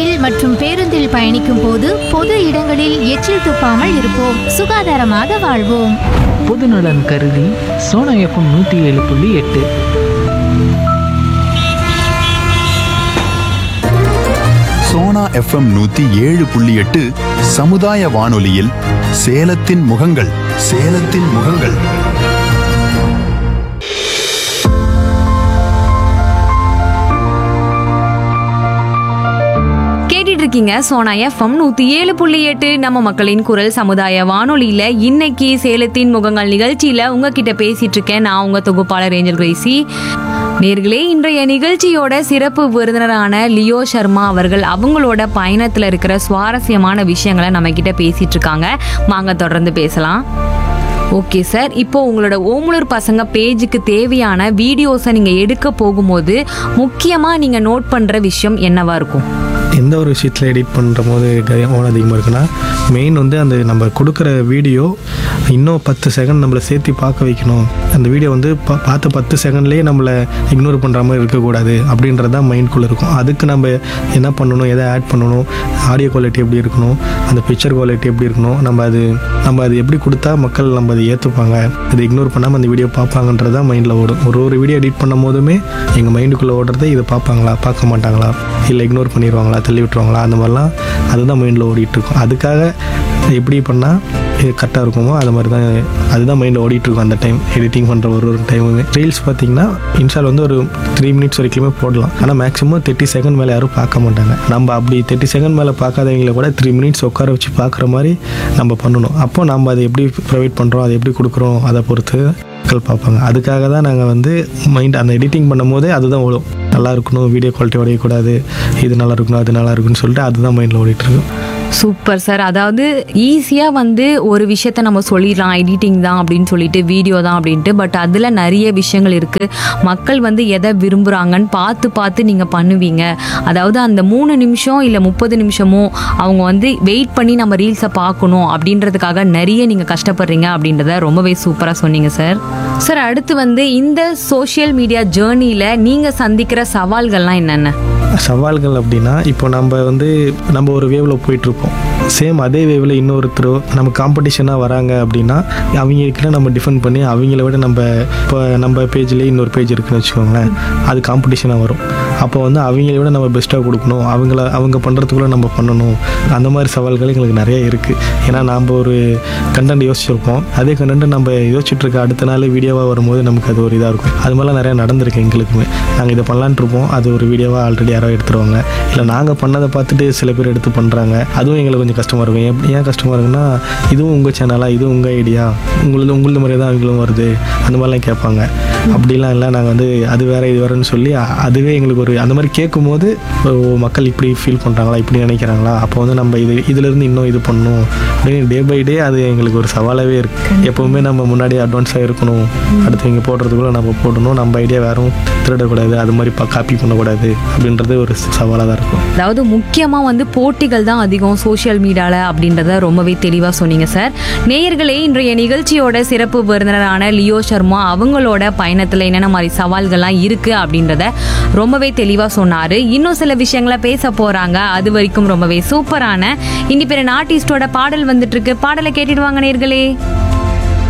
ரயில் மற்றும் பேருந்தில் பயணிக்கும் போது பொது இடங்களில் எச்சில் துப்பாமல் இருப்போம் சுகாதாரமாக வாழ்வோம் பொதுநலன் கருதி சோனா எஃப்எம் நூற்றி ஏழு புள்ளி எட்டு சோனா எஃப்எம் நூத்தி ஏழு புள்ளி எட்டு சமுதாய வானொலியில் சேலத்தின் முகங்கள் சேலத்தின் முகங்கள் கேட்டுட்டு இருக்கீங்க சோனா எஃப்எம் நூத்தி ஏழு புள்ளி எட்டு நம்ம மக்களின் குரல் சமுதாய வானொலியில இன்னைக்கு சேலத்தின் முகங்கள் நிகழ்ச்சியில உங்ககிட்ட பேசிட்டு இருக்கேன் நான் உங்க தொகுப்பாளர் ஏஞ்சல் கிரேசி நேர்களே இன்றைய நிகழ்ச்சியோட சிறப்பு விருந்தினரான லியோ சர்மா அவர்கள் அவங்களோட பயணத்துல இருக்கிற சுவாரஸ்யமான விஷயங்களை நம்ம கிட்ட பேசிட்டு இருக்காங்க வாங்க தொடர்ந்து பேசலாம் ஓகே சார் இப்போ உங்களோட ஓமுலூர் பசங்க பேஜுக்கு தேவையான வீடியோஸை நீங்க எடுக்க போகும்போது முக்கியமா நீங்க நோட் பண்ற விஷயம் என்னவா இருக்கும் எந்த ஒரு விஷயத்தில் எடிட் பண்ணுற போது கவனம் அதிகமாக இருக்குன்னா மெயின் வந்து அந்த நம்ம கொடுக்குற வீடியோ இன்னும் பத்து செகண்ட் நம்மளை சேர்த்து பார்க்க வைக்கணும் அந்த வீடியோ வந்து பா பார்த்த பத்து செகண்ட்லேயே நம்மளை இக்னோர் பண்ணுற மாதிரி இருக்கக்கூடாது அப்படின்றது தான் மைண்ட்குள்ளே இருக்கும் அதுக்கு நம்ம என்ன பண்ணணும் எதை ஆட் பண்ணணும் ஆடியோ குவாலிட்டி எப்படி இருக்கணும் அந்த பிக்சர் குவாலிட்டி எப்படி இருக்கணும் நம்ம அது நம்ம அது எப்படி கொடுத்தா மக்கள் நம்ம அதை ஏற்றுப்பாங்க அதை இக்னோர் பண்ணாமல் அந்த வீடியோ பார்ப்பாங்கன்றது தான் மைண்டில் ஓடும் ஒரு ஒரு வீடியோ எடிட் பண்ணும் போதுமே எங்கள் மைண்டுக்குள்ளே ஓடுறதே இதை பார்ப்பாங்களா பார்க்க மாட்டாங்களா இல்லை இக்னோர் பண்ணிடுவாங்களா தள்ளி விட்டுருவாங்களா அந்த மாதிரிலாம் அதுதான் மைண்டில் ஓடிட்டு இருக்கும் அதுக்காக எப்படி பண்ணால் இது கரெக்டாக இருக்குமோ அது மாதிரி தான் அதுதான் மைண்டில் ஓடிட்டு இருக்கும் அந்த டைம் எடிட்டிங் பண்ணுற ஒரு ஒரு டைமுமே ரீல்ஸ் பார்த்தீங்கன்னா இன்ஸ்டால் வந்து ஒரு த்ரீ மினிட்ஸ் வரைக்குமே போடலாம் ஆனால் மேக்ஸிமம் தேர்ட்டி செகண்ட் மேலே யாரும் பார்க்க மாட்டாங்க நம்ம அப்படி தேர்ட்டி செகண்ட் மேலே பார்க்காதவங்கள கூட த்ரீ மினிட்ஸ் உட்கார வச்சு பார்க்குற மாதிரி நம்ம பண்ணணும் அப்போ நம்ம அதை எப்படி ப்ரொவைட் பண்ணுறோம் அதை எப்படி கொடுக்குறோம் அதை பொறுத்து மக்கள் பார்ப்பாங்க அதுக்காக தான் நாங்கள் வந்து மைண்ட் அந்த எடிட்டிங் பண்ணும் போதே அதுதான் ஓடும் நல்லா இருக்கணும் வீடியோ குவாலிட்டி உடையக்கூடாது இது நல்லா இருக்கணும் அது நல்லா இருக்குன்னு சொல்லிட்டு அதுதான் மைண்டில் ஓடிட்டு இருக்கும் சூப்பர் சார் அதாவது ஈஸியாக வந்து ஒரு விஷயத்த நம்ம சொல்லிடலாம் எடிட்டிங் தான் அப்படின்னு சொல்லிட்டு வீடியோ தான் அப்படின்ட்டு பட் அதில் நிறைய விஷயங்கள் இருக்குது மக்கள் வந்து எதை விரும்புகிறாங்கன்னு பார்த்து பார்த்து நீங்கள் பண்ணுவீங்க அதாவது அந்த மூணு நிமிஷம் இல்லை முப்பது நிமிஷமோ அவங்க வந்து வெயிட் பண்ணி நம்ம ரீல்ஸை பார்க்கணும் அப்படின்றதுக்காக நிறைய நீங்கள் கஷ்டப்படுறீங்க அப்படின்றத ரொம்பவே சூப்பராக சொன்னீங்க சார் சார் அடுத்து வந்து இந்த சோஷியல் மீடியா ஜேர்னியில் நீங்கள் சந்திக்கிற சவால்கள்லாம் என்னென்ன சவால்கள் அப்படின்னா இப்போ நம்ம வந்து நம்ம ஒரு வேவில் போயிட்டுருப்போம் சேம் அதே வேவில் இன்னொருத்தரோ நம்ம காம்படிஷனாக வராங்க அப்படின்னா அவங்கக்கிட்ட நம்ம டிஃபெண்ட் பண்ணி அவங்கள விட நம்ம இப்போ நம்ம பேஜ்லேயே இன்னொரு பேஜ் இருக்குன்னு வச்சுக்கோங்களேன் அது காம்படிஷனாக வரும் அப்போ வந்து அவங்கள விட நம்ம பெஸ்ட்டாக கொடுக்கணும் அவங்கள அவங்க பண்ணுறதுக்குள்ளே நம்ம பண்ணணும் அந்த மாதிரி சவால்கள் எங்களுக்கு நிறைய இருக்குது ஏன்னா நாம் ஒரு கண்டென்ட் யோசிச்சிருப்போம் அதே கண்டென்ட் நம்ம யோசிச்சுட்டு இருக்க அடுத்த நாள் வீடியோவாக வரும்போது நமக்கு அது ஒரு இதாக இருக்கும் அது மாதிரிலாம் நிறையா நடந்திருக்கு எங்களுக்குமே நாங்கள் இதை பண்ணலான்ட்டு இருப்போம் அது ஒரு வீடியோவாக ஆல்ரெடி யாரோ எடுத்துருவாங்க இல்லை நாங்கள் பண்ணதை பார்த்துட்டு சில பேர் எடுத்து பண்ணுறாங்க அதுவும் எங்களுக்கு கொஞ்சம் கஷ்டமாக இருக்கும் ஏன் ஏன் கஷ்டமாக இருக்குன்னா இதுவும் உங்கள் சேனலா இதுவும் உங்கள் ஐடியா உங்களது உங்களது மாதிரியே தான் அவங்களும் வருது அந்த மாதிரிலாம் கேட்பாங்க அப்படிலாம் இல்லை நாங்கள் வந்து அது வேற இது வேறன்னு சொல்லி அ- அதுவே எங்களுக்கு ஒரு அந்த மாதிரி கேட்கும்போது ஓ மக்கள் இப்படி ஃபீல் பண்ணுறாங்களா இப்படி நினைக்கிறாங்களா அப்போ வந்து நம்ம இது இதுலேருந்து இன்னும் இது பண்ணணும் அப்படின்னு டே பை டே அது எங்களுக்கு ஒரு சவாலாகவே இருக்குது எப்போவுமே நம்ம முன்னாடி அட்வான்ஸாக இருக்கணும் அடுத்தவங்க போடுறதுக்குள்ள நம்ம போடணும் நம்ம ஐடியா வேறும் திருடக்கூடாது அது மாதிரி காப்பி பண்ணக்கூடாது அப்படின்றது ஒரு சவாலாக தான் இருக்கும் அதாவது முக்கியமாக வந்து போட்டிகள் தான் அதிகம் சோஷியல் மீடியாவில் அப்படின்றத ரொம்பவே தெளிவாக சொன்னீங்க சார் நேயர்களே இன்றைய நிகழ்ச்சியோட சிறப்பு விருந்தினரான லியோ சர்மா அவங்களோட பயணத்தில் என்னென்ன மாதிரி சவால்கள்லாம் இருக்குது அப்படின்றத ரொம்பவே தெளிவாக சொன்னார் இன்னும் சில விஷயங்களை பேச போகிறாங்க அது வரைக்கும் ரொம்பவே சூப்பரான இனி பிற ஆர்டிஸ்டோட பாடல் வந்துட்டு இருக்கு பாடலை கேட்டுடுவாங்க நேயர்களே